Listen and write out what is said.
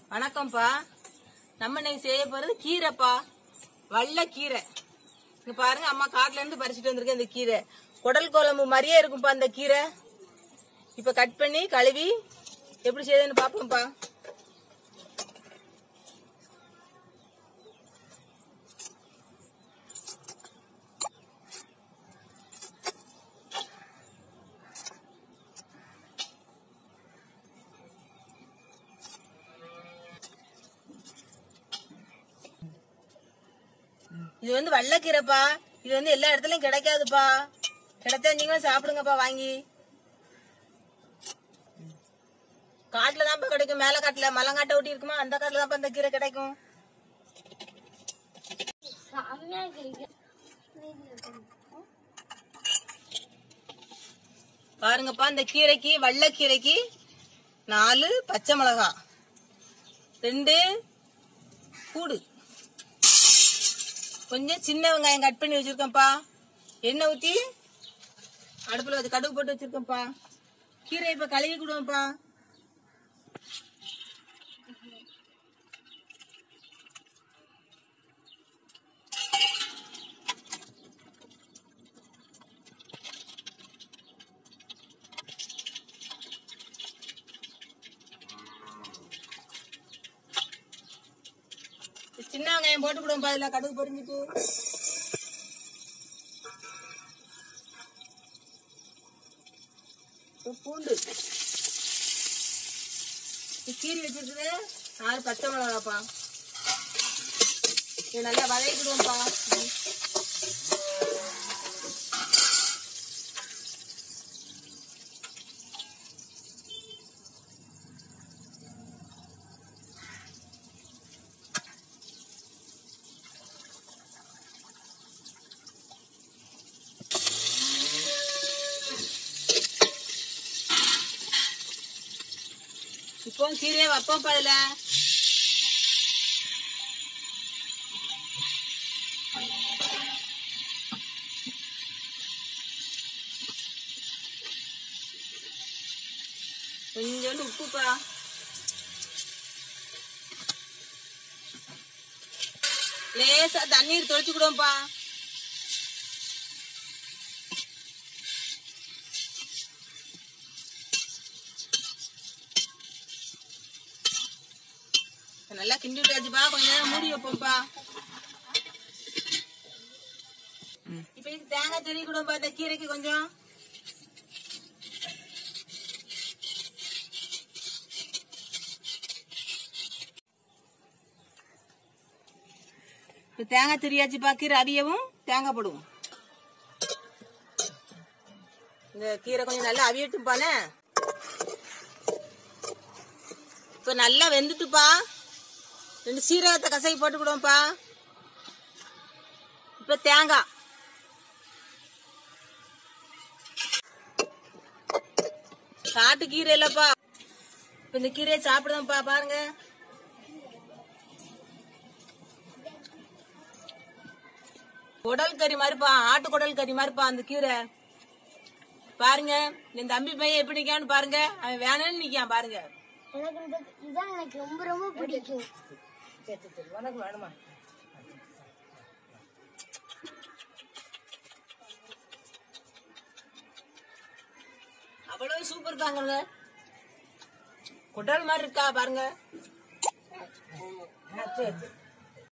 வணக்கம்ப்பா நம்ம இன்னைக்கு செய்ய போறது கீரைப்பா வல்ல கீரை இங்க பாருங்க அம்மா காட்டுல இருந்து பறிச்சுட்டு வந்திருக்கேன் இந்த கீரை குடல் குழம்பு மாதிரியே இருக்கும்ப்பா இந்த கீரை இப்ப கட் பண்ணி கழுவி எப்படி செய்யுதுன்னு பாப்போம்ப்பா இது வந்து வெள்ளைக்கீரைப்பா இது வந்து எல்லா இடத்துலயும் கிடைக்காதுப்பா கிடைச்சா நீங்களும் சாப்பிடுங்கப்பா வாங்கி காட்டுல தான்ப்பா கிடைக்கும் மேல காட்டுல மலங்காட்டை ஒட்டி இருக்குமா அந்த காட்டுல தான்ப்பா இந்த கீரை கிடைக்கும் பாருங்கப்பா இந்த கீரைக்கு வெள்ளைக்கீரைக்கு நாலு பச்சை மிளகா ரெண்டு பூடு கொஞ்சம் சின்ன வெங்காயம் கட் பண்ணி வச்சிருக்கேன்ப்பா எண்ணெய் ஊத்தி அடுப்புல வச்சு கடுகு போட்டு வச்சிருக்கேன்ப்பா கீரை இப்ப கழுவி கொடுவேன்ப்பா சின்ன வெங்காயம் போட்டு கொடுப்பா இதுல கடுகு பொரிஞ்சிட்டு இப்ப பூண்டு இது கீரி வச்சிருக்குது நாலு பச்சை மிளகாப்பா இது நல்லா வதக்கிடுவோம்ப்பா இப்போ கீரையை வைப்போம்ப்பா இதுல கொஞ்சோண்டு உப்புப்பா லேசா தண்ணீர் தொளிச்சு விடுவோம்ப்பா நல்லா கிண்டி விட்டாச்சுப்பா கொஞ்ச நேரம் மூடி வைப்போம்ப்பா இப்ப இதுக்கு தேங்காய் தெரிய கூடப்பா இந்த கீரைக்கு கொஞ்சம் இப்ப தேங்காய் தெரியாச்சுப்பா கீரை அவியவும் தேங்காய் போடுவோம் இந்த கீரை கொஞ்சம் நல்லா அவியட்டும்பானே இப்ப நல்லா வெந்துட்டுப்பா ரெண்டு சீரகத்தை கசக்கி போட்டு விடுவோம்ப்பா இப்ப தேங்காய் காட்டு கீரை இல்லப்பா இப்ப இந்த கீரையை சாப்பிடுதோம்ப்பா பாருங்க குடல் கறி மாதிரிப்பா ஆட்டு குடல் கறி மாதிரிப்பா அந்த கீரை பாருங்க என் தம்பி பையன் எப்படி நிக்கான்னு பாருங்க அவன் வேணும்னு நிக்கான் பாருங்க எனக்கு இந்த இதான் எனக்கு ரொம்ப ரொம்ப பிடிக்கும் உனக்கு வேணுமா அவ்வளவு சூப்பர் தாங்க குடல் மாதிரி இருக்கா பாருங்க ஆ, சரி, சரி.